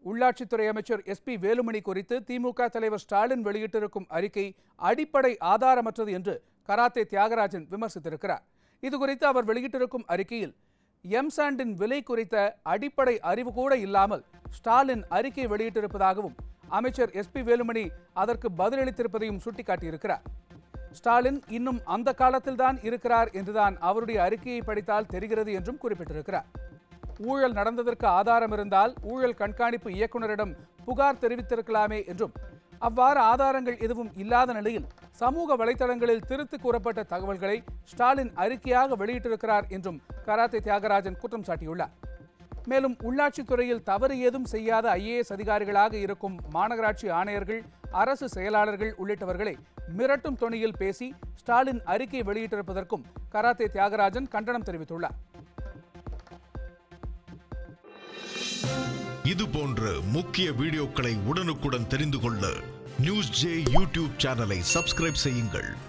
உள்ளாட்சித்துறை அமைச்சர் S B Velumani குறித்து திமுக தலைவர் ஸ்டாலின் வெளியிட்டிருக்கும் அறிக்கை அடிப்படை ஆதாரமற்றது என்று கராத்தே தியாகராஜன் விமர்சித்திருக்கிறார் இதுகுறித்து அவர் வெளியிட்டிருக்கும் அறிக்கையில் எம்சாண்டின் விலை குறித்த அடிப்படை அறிவு கூட இல்லாமல் ஸ்டாலின் அறிக்கை வெளியிட்டிருப்பதாகவும் அமைச்சர் எஸ் பி வேலுமணி அதற்கு பதிலளித்திருப்பதையும் சுட்டிக்காட்டியிருக்கிறார் ஸ்டாலின் இன்னும் அந்த காலத்தில்தான் இருக்கிறார் என்றுதான் அவருடைய அறிக்கையை படித்தால் தெரிகிறது என்றும் குறிப்பிட்டிருக்கிறார் ஊழல் நடந்ததற்கு ஆதாரம் இருந்தால் ஊழல் கண்காணிப்பு இயக்குநரிடம் புகார் தெரிவித்திருக்கலாமே என்றும் அவ்வாறு ஆதாரங்கள் எதுவும் இல்லாத நிலையில் சமூக வலைதளங்களில் திருத்து கூறப்பட்ட தகவல்களை ஸ்டாலின் அறிக்கையாக வெளியிட்டிருக்கிறார் என்றும் கராத்தே தியாகராஜன் குற்றம் சாட்டியுள்ளார் மேலும் உள்ளாட்சித்துறையில் தவறு ஏதும் செய்யாத ஐஏஎஸ் அதிகாரிகளாக இருக்கும் மாநகராட்சி ஆணையர்கள் அரசு செயலாளர்கள் உள்ளிட்டவர்களை மிரட்டும் தொனியில் பேசி ஸ்டாலின் அறிக்கை வெளியிட்டிருப்பதற்கும் கராத்தே தியாகராஜன் கண்டனம் தெரிவித்துள்ளார் இது போன்ற முக்கிய வீடியோக்களை உடனுக்குடன் தெரிந்து கொள்ள நியூஸ் ஜே யூடியூப் சேனலை சப்ஸ்கிரைப் செய்யுங்கள்